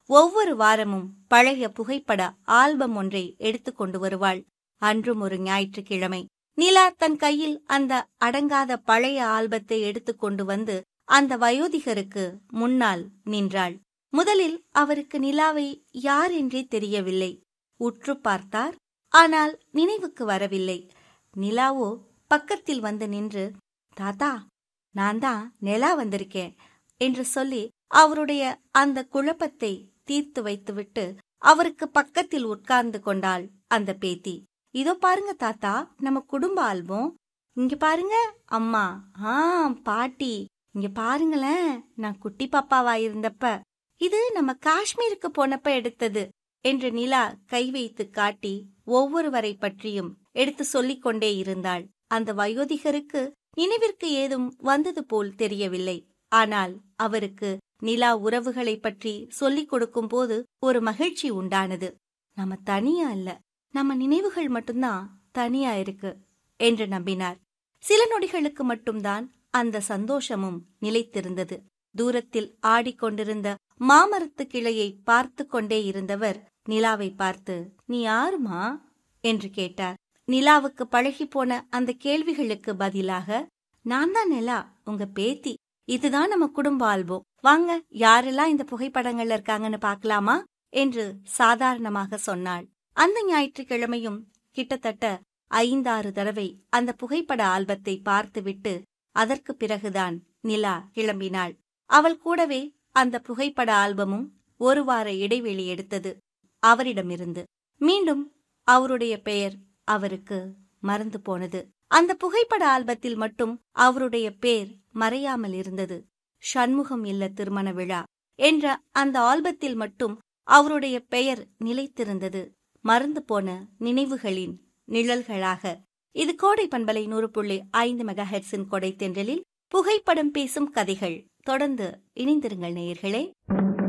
ஒவ்வொரு வாரமும் பழைய புகைப்பட ஆல்பம் ஒன்றை எடுத்துக் கொண்டு வருவாள் அன்றும் ஒரு ஞாயிற்றுக்கிழமை நிலா தன் கையில் அந்த அடங்காத பழைய ஆல்பத்தை எடுத்துக் கொண்டு வந்து அந்த வயோதிகருக்கு முன்னால் நின்றாள் முதலில் அவருக்கு நிலாவை யார் என்றே தெரியவில்லை உற்று பார்த்தார் ஆனால் நினைவுக்கு வரவில்லை நிலாவோ பக்கத்தில் வந்து நின்று தாத்தா நான் தான் நிலா வந்திருக்கேன் என்று சொல்லி அவருடைய அந்த குழப்பத்தை தீர்த்து வைத்துவிட்டு அவருக்கு பக்கத்தில் உட்கார்ந்து கொண்டாள் அந்த பேத்தி இதோ பாருங்க தாத்தா நம்ம குடும்ப ஆல்பம் இங்க பாருங்க அம்மா ஆ பாட்டி இங்க பாருங்களேன் நான் குட்டி பாப்பாவா இருந்தப்ப இது நம்ம காஷ்மீருக்கு போனப்ப எடுத்தது என்று நிலா கை வைத்து காட்டி ஒவ்வொருவரை பற்றியும் எடுத்து சொல்லிக் கொண்டே இருந்தாள் அந்த வயோதிகருக்கு நினைவிற்கு ஏதும் வந்தது போல் தெரியவில்லை ஆனால் அவருக்கு நிலா உறவுகளை பற்றி சொல்லிக் கொடுக்கும் போது ஒரு மகிழ்ச்சி உண்டானது நம்ம தனியா இல்ல நம்ம நினைவுகள் மட்டும்தான் தனியா இருக்கு என்று நம்பினார் சில நொடிகளுக்கு மட்டும்தான் அந்த சந்தோஷமும் நிலைத்திருந்தது தூரத்தில் ஆடிக்கொண்டிருந்த மாமரத்து கிளையை பார்த்து கொண்டே இருந்தவர் நிலாவை பார்த்து நீ யாருமா என்று கேட்டார் நிலாவுக்கு பழகி போன அந்த கேள்விகளுக்கு பதிலாக நான் தான் நிலா உங்க பேத்தி இதுதான் நம்ம குடும்ப ஆல்பம் வாங்க யாரெல்லாம் இந்த புகைப்படங்கள்ல இருக்காங்கன்னு பார்க்கலாமா என்று சாதாரணமாக சொன்னாள் அந்த ஞாயிற்றுக்கிழமையும் கிட்டத்தட்ட ஐந்தாறு தடவை அந்த புகைப்பட ஆல்பத்தை பார்த்துவிட்டு அதற்கு பிறகுதான் நிலா கிளம்பினாள் அவள் கூடவே அந்த புகைப்பட ஆல்பமும் ஒரு வார இடைவெளி எடுத்தது அவரிடமிருந்து மீண்டும் அவருடைய பெயர் அவருக்கு மறந்து போனது அந்த புகைப்பட ஆல்பத்தில் மட்டும் அவருடைய பேர் மறையாமல் இருந்தது சண்முகம் இல்ல திருமண விழா என்ற அந்த ஆல்பத்தில் மட்டும் அவருடைய பெயர் நிலைத்திருந்தது மறந்து போன நினைவுகளின் நிழல்களாக இது கோடை பண்பலை நூறு புள்ளி ஐந்து மெகா ஹெட்ஸின் கொடை தென்றலில் புகைப்படம் பேசும் கதைகள் தொடர்ந்து இணைந்திருங்கள் நேயர்களே